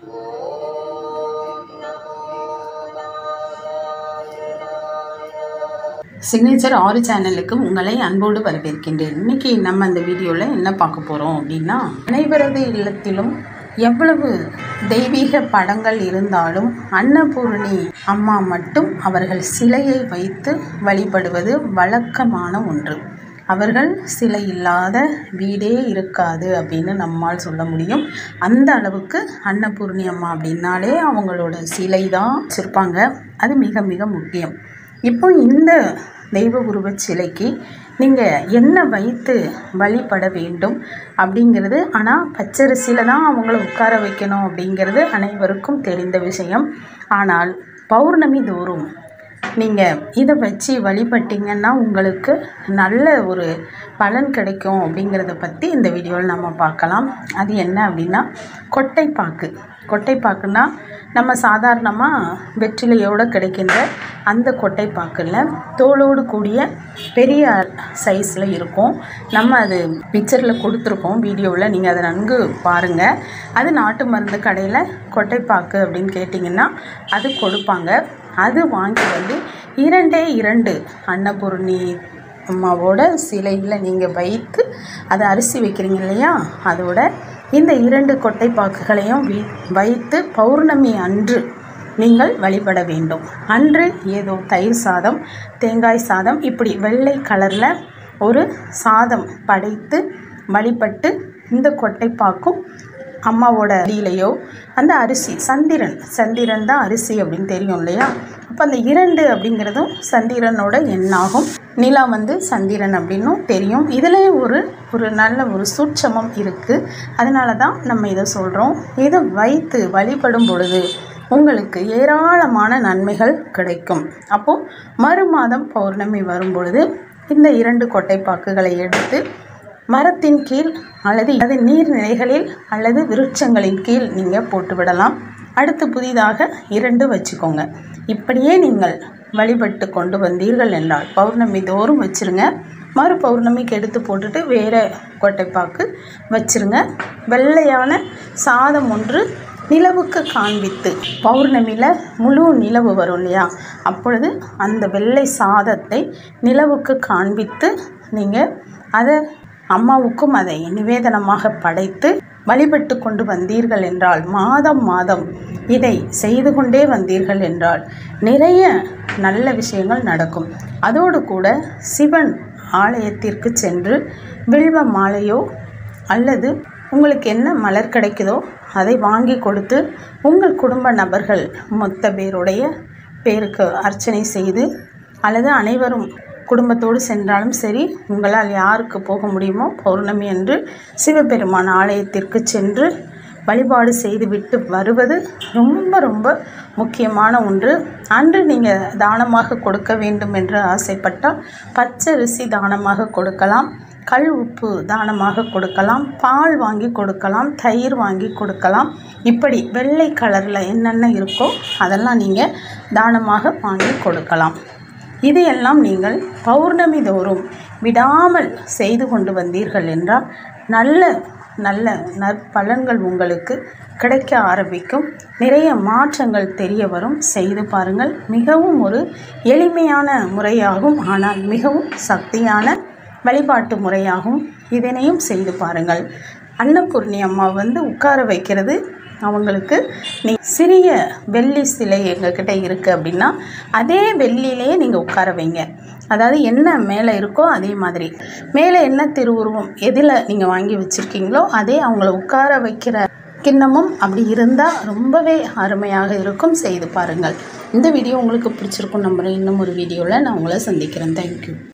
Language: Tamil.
சிக்னேச்சர் ஆறு சேனலுக்கு உங்களை அன்போடு வரவேற்கின்றேன் இன்னைக்கு நம்ம இந்த வீடியோவில் என்ன பார்க்க போகிறோம் அப்படின்னா அனைவரது இல்லத்திலும் எவ்வளவு தெய்வீக படங்கள் இருந்தாலும் அன்னபூரணி அம்மா மட்டும் அவர்கள் சிலையை வைத்து வழிபடுவது வழக்கமான ஒன்று அவர்கள் சிலை இல்லாத வீடே இருக்காது அப்படின்னு நம்மால் சொல்ல முடியும் அந்த அளவுக்கு அன்னபூர்ணி அம்மா அப்படின்னாலே அவங்களோட சிலை தான் வச்சுருப்பாங்க அது மிக மிக முக்கியம் இப்போ இந்த தெய்வ உருவச் சிலைக்கு நீங்கள் என்ன வைத்து வழிபட வேண்டும் அப்படிங்கிறது ஆனால் பச்சரிசியில் தான் அவங்கள உட்கார வைக்கணும் அப்படிங்கிறது அனைவருக்கும் தெரிந்த விஷயம் ஆனால் பௌர்ணமி தோறும் நீங்கள் இதை வச்சு வழிபட்டீங்கன்னா உங்களுக்கு நல்ல ஒரு பலன் கிடைக்கும் அப்படிங்கிறத பற்றி இந்த வீடியோவில் நம்ம பார்க்கலாம் அது என்ன அப்படின்னா கொட்டைப்பாக்கு கொட்டைப்பாக்குன்னா நம்ம சாதாரணமாக வெற்றிலையோடு கிடைக்கின்ற அந்த கொட்டைப்பாக்கில் தோலோடு கூடிய பெரிய சைஸில் இருக்கும் நம்ம அது பிக்சரில் கொடுத்துருக்கோம் வீடியோவில் நீங்கள் அதை நன்கு பாருங்கள் அது நாட்டு மருந்து கடையில் கொட்டைப்பாக்கு அப்படின்னு கேட்டிங்கன்னா அது கொடுப்பாங்க அது வாங்கி வந்து இரண்டே இரண்டு அன்னபூர்ணி அம்மாவோட சிலையில் நீங்கள் வைத்து அதை அரிசி வைக்கிறீங்க இல்லையா அதோட இந்த இரண்டு கொட்டைப்பாக்குகளையும் வி வைத்து பௌர்ணமி அன்று நீங்கள் வழிபட வேண்டும் அன்று ஏதோ தயிர் சாதம் தேங்காய் சாதம் இப்படி வெள்ளை கலரில் ஒரு சாதம் படைத்து வழிபட்டு இந்த கொட்டைப்பாக்கும் அம்மாவோட அடியிலையோ அந்த அரிசி சந்திரன் சந்திரன் தான் அரிசி அப்படின்னு தெரியும் இல்லையா அப்போ அந்த இரண்டு அப்படிங்கிறதும் சந்திரனோட எண்ணாகும் நிலா வந்து சந்திரன் அப்படின்னும் தெரியும் இதில் ஒரு ஒரு நல்ல ஒரு சூட்சமம் இருக்குது அதனால தான் நம்ம இதை சொல்கிறோம் இதை வைத்து வழிபடும் பொழுது உங்களுக்கு ஏராளமான நன்மைகள் கிடைக்கும் அப்போது மறு மாதம் பௌர்ணமி வரும் பொழுது இந்த இரண்டு கொட்டைப்பாக்குகளை எடுத்து மரத்தின் கீழ் அல்லது அது நீர்நிலைகளில் அல்லது விருட்சங்களின் கீழ் நீங்கள் போட்டு விடலாம் அடுத்து புதிதாக இரண்டு வச்சுக்கோங்க இப்படியே நீங்கள் வழிபட்டு கொண்டு வந்தீர்கள் என்றால் பௌர்ணமி தோறும் வச்சுருங்க மறு பௌர்ணமிக்கு எடுத்து போட்டுட்டு வேறு கொட்டைப்பாக்கு வச்சுருங்க வெள்ளையான சாதம் ஒன்று நிலவுக்கு காண்பித்து பௌர்ணமியில் முழு நிலவு வரும் இல்லையா அப்பொழுது அந்த வெள்ளை சாதத்தை நிலவுக்கு காண்பித்து நீங்கள் அதை அம்மாவுக்கும் அதை நிவேதனமாக படைத்து வழிபட்டு கொண்டு வந்தீர்கள் என்றால் மாதம் மாதம் இதை செய்து கொண்டே வந்தீர்கள் என்றால் நிறைய நல்ல விஷயங்கள் நடக்கும் அதோடு கூட சிவன் ஆலயத்திற்கு சென்று வில்வ மாலையோ அல்லது உங்களுக்கு என்ன மலர் கிடைக்குதோ அதை வாங்கி கொடுத்து உங்கள் குடும்ப நபர்கள் மொத்த பேருடைய பேருக்கு அர்ச்சனை செய்து அல்லது அனைவரும் குடும்பத்தோடு சென்றாலும் சரி உங்களால் யாருக்கு போக முடியுமோ பௌர்ணமி அன்று சிவபெருமான் ஆலயத்திற்கு சென்று வழிபாடு செய்துவிட்டு வருவது ரொம்ப ரொம்ப முக்கியமான ஒன்று அன்று நீங்கள் தானமாக கொடுக்க வேண்டும் என்று ஆசைப்பட்டால் பச்சரிசி தானமாக கொடுக்கலாம் கல் உப்பு தானமாக கொடுக்கலாம் பால் வாங்கி கொடுக்கலாம் தயிர் வாங்கி கொடுக்கலாம் இப்படி வெள்ளை கலரில் என்னென்ன இருக்கோ அதெல்லாம் நீங்கள் தானமாக வாங்கி கொடுக்கலாம் இதையெல்லாம் நீங்கள் பௌர்ணமி தோறும் விடாமல் செய்து கொண்டு வந்தீர்கள் என்றால் நல்ல நல்ல நற்பலன்கள் உங்களுக்கு கிடைக்க ஆரம்பிக்கும் நிறைய மாற்றங்கள் தெரிய வரும் செய்து பாருங்கள் மிகவும் ஒரு எளிமையான முறையாகும் ஆனால் மிகவும் சக்தியான வழிபாட்டு முறையாகும் இதனையும் செய்து பாருங்கள் அன்னபூர்ணி அம்மா வந்து உட்கார வைக்கிறது அவங்களுக்கு நீ சிறிய வெள்ளி சிலை எங்ககிட்ட இருக்குது அப்படின்னா அதே வெள்ளியிலேயே நீங்கள் உட்கார வைங்க அதாவது என்ன மேலே இருக்கோ அதே மாதிரி மேலே என்ன திருவுருவம் எதில் நீங்கள் வாங்கி வச்சுருக்கீங்களோ அதே அவங்கள உட்கார வைக்கிற கிண்ணமும் அப்படி இருந்தால் ரொம்பவே அருமையாக இருக்கும் செய்து பாருங்கள் இந்த வீடியோ உங்களுக்கு பிடிச்சிருக்கும் நம்புகிறேன் இன்னும் ஒரு வீடியோவில் நான் உங்களை சந்திக்கிறேன் தேங்க்யூ